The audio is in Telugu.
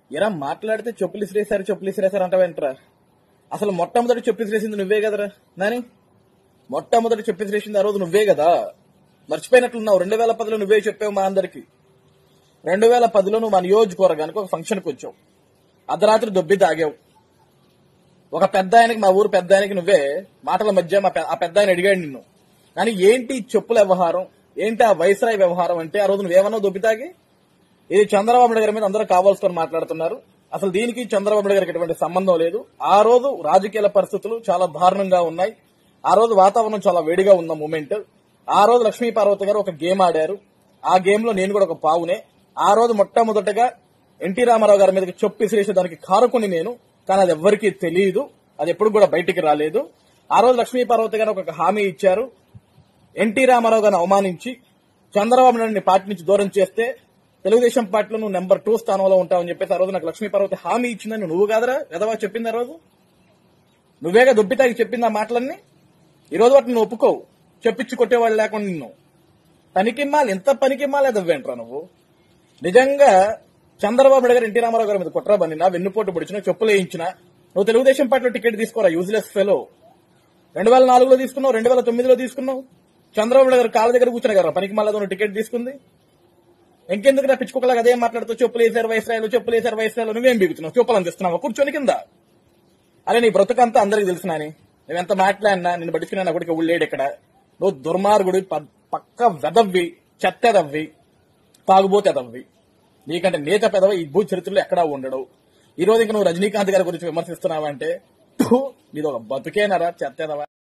ఎరా మాట్లాడితే చెప్పులు ఇసిరేశారు చెప్పులు ఇసిరేశారు అంటావేంట్రా అసలు మొట్టమొదటి చెప్పు ఇసిరేసింది నువ్వే కదరా నాని మొట్టమొదటి చెప్పు ఇసిరేసింది ఆ రోజు నువ్వే కదా మర్చిపోయినట్లున్నావు రెండు వేల పదిలో నువ్వే చెప్పావు మా అందరికి రెండు వేల పదిలో నువ్వు మా నియోజకవర్గానికి ఒక ఫంక్షన్కి వచ్చావు అర్ధరాత్రి దొబ్బి తాగావు ఒక పెద్ద ఆయనకి మా ఊరు పెద్ద ఆయనకి నువ్వే మాటల మధ్య మా పె- ఆ పెద్ద ఆయన అడిగాడు నిన్ను కానీ ఏంటి ఈ చెప్పుల వ్యవహారం ఏంటి ఆ వైస్రాయ్ వ్యవహారం అంటే ఆ రోజు నువ్వేమన్నావు దొబ్బి తాగి ఇది చంద్రబాబు నాయుడు గారి మీద అందరూ కావాల్సుకొని మాట్లాడుతున్నారు అసలు దీనికి చంద్రబాబు నాయుడు గారికి ఎటువంటి సంబంధం లేదు ఆ రోజు రాజకీయ పరిస్థితులు చాలా దారుణంగా ఉన్నాయి ఆ రోజు వాతావరణం చాలా వేడిగా ఉన్న మూమెంట్ ఆ రోజు లక్ష్మీ పార్వతి గారు ఒక గేమ్ ఆడారు ఆ గేమ్ లో నేను కూడా ఒక పావునే ఆ రోజు మొట్టమొదటగా ఎన్టీ రామారావు గారి మీదకి చెప్పు విసిరేసే దానికి కారకుని నేను కానీ అది ఎవ్వరికీ తెలియదు అది ఎప్పుడు కూడా బయటికి రాలేదు ఆ రోజు లక్ష్మీ పార్వతి గారు ఒక హామీ ఇచ్చారు ఎన్టీ రామారావు గారిని అవమానించి చంద్రబాబు నాయుడిని పార్టీ నుంచి దూరం చేస్తే తెలుగుదేశం పార్టీలో నువ్వు నెంబర్ టూ స్థానంలో ఉంటావని చెప్పేసి ఆ రోజు నాకు లక్ష్మీ పార్వతి హామీ ఇచ్చిందని నువ్వు కాదరా ఎదవా చెప్పింది ఆ రోజు నువ్వేగా దుబ్బితాకి చెప్పింది ఆ మాటలన్నీ ఈ రోజు వాటిని నువ్వు ఒప్పుకోవు చెప్పించి కొట్టేవాళ్ళు లేకుండా నిన్ను పనికిమ్మాలి ఎంత పనికిమ్మాలి ఎదవ్వేంట్రా నువ్వు నిజంగా చంద్రబాబు నాయుడు గారు ఎన్టీ రామారావు గారి మీద కుట్ర బన్నినా వెన్నుపోటు పొడిచినా చెప్పులు వేయించినా నువ్వు తెలుగుదేశం పార్టీలో టికెట్ తీసుకోరా యూజ్లెస్ ఫెలో రెండు వేల నాలుగులో తీసుకున్నావు రెండు వేల తొమ్మిదిలో తీసుకున్నావు చంద్రబాబు నాయుడు గారు కాళ్ళ దగ్గర కూర్చుని కదా పనికి మళ్ళీ నువ్వు టికెట్ తీసుకుంది ఇంకెందుకు నా పిచ్చుకోకలాగా అదే మాట్లాడుతూ చెప్పులు వేసారు వయసురాయలు చెప్పులు వేసారు వయసురాయలు నువ్వేం బిగుతున్నావు చెప్పులు అందిస్తున్నావు కూర్చొని కింద అరే నీ బ్రతుకంతా అందరికి తెలిసిన అని నువ్వు ఎంత మాట్లాడినా నిన్ను పట్టించుకున్నా నా కొడుకు ఊళ్ళేడు ఇక్కడ నువ్వు దుర్మార్గుడి ప- పక్క వెదవ్వి చెత్తెదవ్వి తాగుబోతెదవ్వి నీకంటే నేత పెదవ ఈ భూ చరిత్రలో ఎక్కడా ఉండడు ఈ రోజు ఇంకా నువ్వు రజనీకాంత్ గారి గురించి విమర్శిస్తున్నావంటే ఫు, నీది ఒక బతుకేనరా చెత్తెదవా